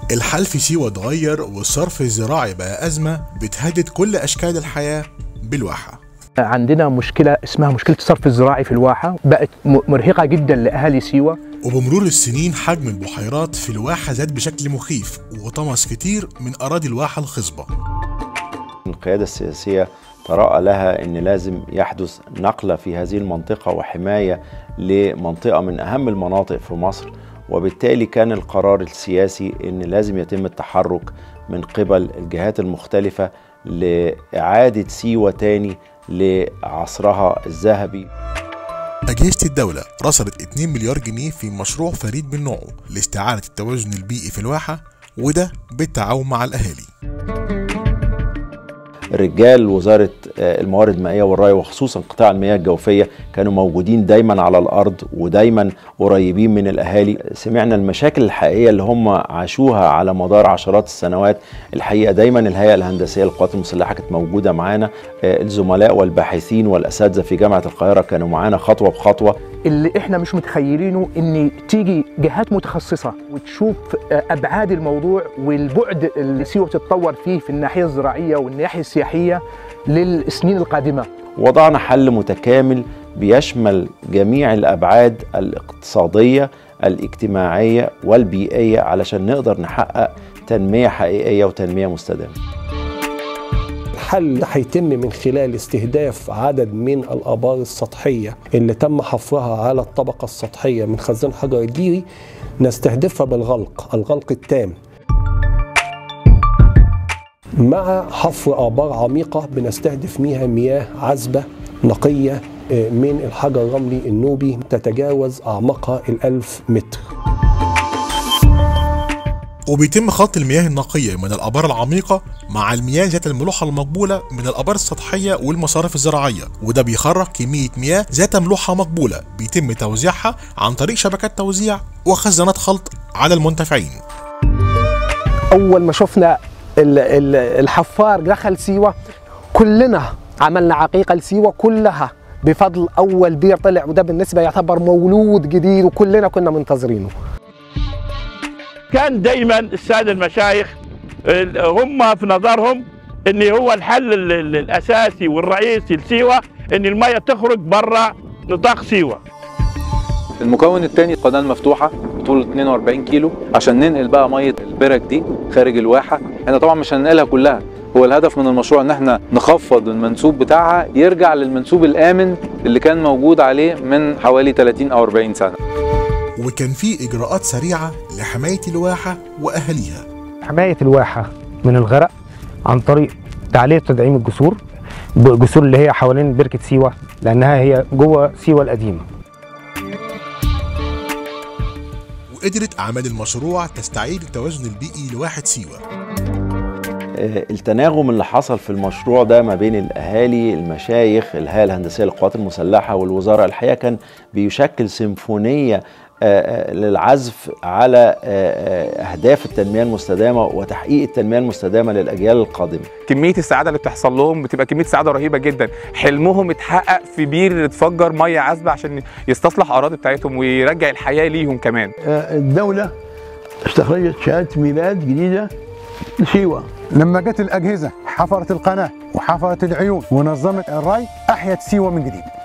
الحال في سيوة اتغير والصرف الزراعي بقى أزمة بتهدد كل أشكال الحياة بالواحة عندنا مشكلة اسمها مشكلة الصرف الزراعي في الواحة بقت م- مرهقة جدا لأهالي سيوة وبمرور السنين حجم البحيرات في الواحة زاد بشكل مخيف وطمس كتير من أراضي الواحة الخصبة القيادة السياسية تراءى لها أن لازم يحدث نقلة في هذه المنطقة وحماية لمنطقة من أهم المناطق في مصر وبالتالي كان القرار السياسي أن لازم يتم التحرك من قبل الجهات المختلفة لإعادة سيوة تاني لعصرها الذهبي أجهزة الدولة رصدت 2 مليار جنيه في مشروع فريد من نوعه لاستعادة التوازن البيئي في الواحة وده بالتعاون مع الأهالي رجال وزارة آه، الموارد المائية والري وخصوصا قطاع المياه الجوفية كانوا موجودين دايما على الأرض ودايما قريبين من الأهالي سمعنا المشاكل الحقيقية اللي هم عاشوها على مدار عشرات السنوات الحقيقة دايما الهيئة الهندسية للقوات المسلحة كانت موجودة معانا آه، الزملاء والباحثين والأساتذة في جامعة القاهرة كانوا معانا خطوة بخطوة اللي احنا مش متخيلينه ان تيجي جهات متخصصة وتشوف آه، ابعاد الموضوع والبعد اللي سيوة تتطور فيه في الناحية الزراعية والناحية السياحية للسنين القادمة وضعنا حل متكامل بيشمل جميع الابعاد الاقتصاديه الاجتماعيه والبيئيه علشان نقدر نحقق تنميه حقيقيه وتنميه مستدامه الحل هيتم من خلال استهداف عدد من الآبار السطحية اللي تم حفرها على الطبقة السطحية من خزان حجر الجيري نستهدفها بالغلق الغلق التام مع حفر آبار عميقة بنستهدف فيها مياه عذبة نقية آه، من الحجر الرملي النوبي تتجاوز أعماقها الألف متر وبيتم خلط المياه النقية من الآبار العميقة مع المياه ذات الملوحة المقبولة من الآبار السطحية والمصارف الزراعية وده بيخرج كمية مياه ذات ملوحة مقبولة بيتم توزيعها عن طريق شبكات توزيع وخزانات خلط على المنتفعين اول ما شفنا ال- ال- الحفار دخل سيوه كلنا عملنا عقيقه لسيوه كلها بفضل اول بير طلع وده بالنسبه يعتبر مولود جديد وكلنا كنا منتظرينه كان دايما الساده المشايخ ال- هم في نظرهم ان هو الحل ال- ال- الاساسي والرئيسي لسيوه ان الميه تخرج بره نطاق سيوه المكون الثاني القناه المفتوحه طول 42 كيلو عشان ننقل بقى ميه البرك دي خارج الواحه احنا طبعا مش هننقلها كلها هو الهدف من المشروع ان احنا نخفض المنسوب بتاعها يرجع للمنسوب الامن اللي كان موجود عليه من حوالي 30 او 40 سنه وكان في إجراءات سريعة لحماية الواحة وأهاليها حماية الواحة من الغرق عن طريق تعلية تدعيم الجسور الجسور اللي هي حوالين بركة سيوة لأنها هي جوه سيوة القديمة وقدرت أعمال المشروع تستعيد التوازن البيئي لواحة سيوة آه، التناغم اللي حصل في المشروع ده ما بين الاهالي المشايخ الهيئه الهندسيه للقوات المسلحه والوزاره الحقيقه كان بيشكل سيمفونيه آه، آه، للعزف على آه، آه، اهداف التنميه المستدامه وتحقيق التنميه المستدامه للاجيال القادمه كميه السعاده اللي بتحصل لهم بتبقى كميه سعاده رهيبه جدا حلمهم اتحقق في بير اتفجر ميه عذبه عشان يستصلح اراضي بتاعتهم ويرجع الحياه ليهم كمان الدولة استخرجت شهادة ميلاد جديدة لسيوة لما جت الأجهزة حفرت القناة وحفرت العيون ونظمت الري أحيت سيوة من جديد